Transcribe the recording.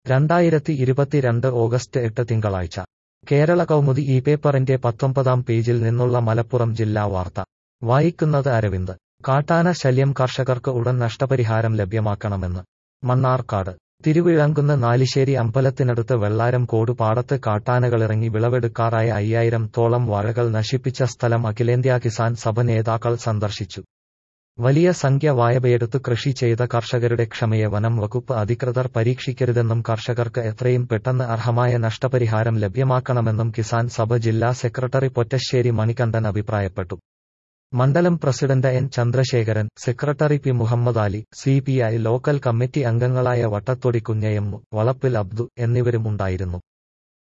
രണ്ടായിരത്തി ഇരുപത്തിരണ്ട് ഓഗസ്റ്റ് എട്ട് തിങ്കളാഴ്ച കേരള കൗമുദി ഈ പേപ്പറിന്റെ പത്തൊമ്പതാം പേജിൽ നിന്നുള്ള മലപ്പുറം ജില്ലാ വാർത്ത വായിക്കുന്നത് അരവിന്ദ് കാട്ടാന ശല്യം കർഷകർക്ക് ഉടൻ നഷ്ടപരിഹാരം ലഭ്യമാക്കണമെന്ന് മണ്ണാർക്കാട് തിരുവിഴങ്കുന്ന് നാലിശ്ശേരി അമ്പലത്തിനടുത്ത് വെള്ളാരം കോട് പാടത്ത് കാട്ടാനകളിറങ്ങി വിളവെടുക്കാറായ അയ്യായിരം തോളം വാഴകൾ നശിപ്പിച്ച സ്ഥലം അഖിലേന്ത്യാ കിസാൻ സഭ നേതാക്കൾ സന്ദർശിച്ചു വലിയ സംഖ്യ വായ്പയെടുത്ത് കൃഷി ചെയ്ത കർഷകരുടെ ക്ഷമയെ വനം വകുപ്പ് അധികൃതർ പരീക്ഷിക്കരുതെന്നും കർഷകർക്ക് എത്രയും പെട്ടെന്ന് അർഹമായ നഷ്ടപരിഹാരം ലഭ്യമാക്കണമെന്നും കിസാൻ സഭ ജില്ലാ സെക്രട്ടറി പൊറ്റശ്ശേരി മണികണ്ഠൻ അഭിപ്രായപ്പെട്ടു മണ്ഡലം president N Chandrasekharan secretary P Muhammad Ali C P I local committee അംഗങ്ങളായ വട്ടത്തൊടി കുഞ്ഞയമ്മു വളപ്പിൽ അബ്ദു എന്നിവരും ഉണ്ടായിരുന്നു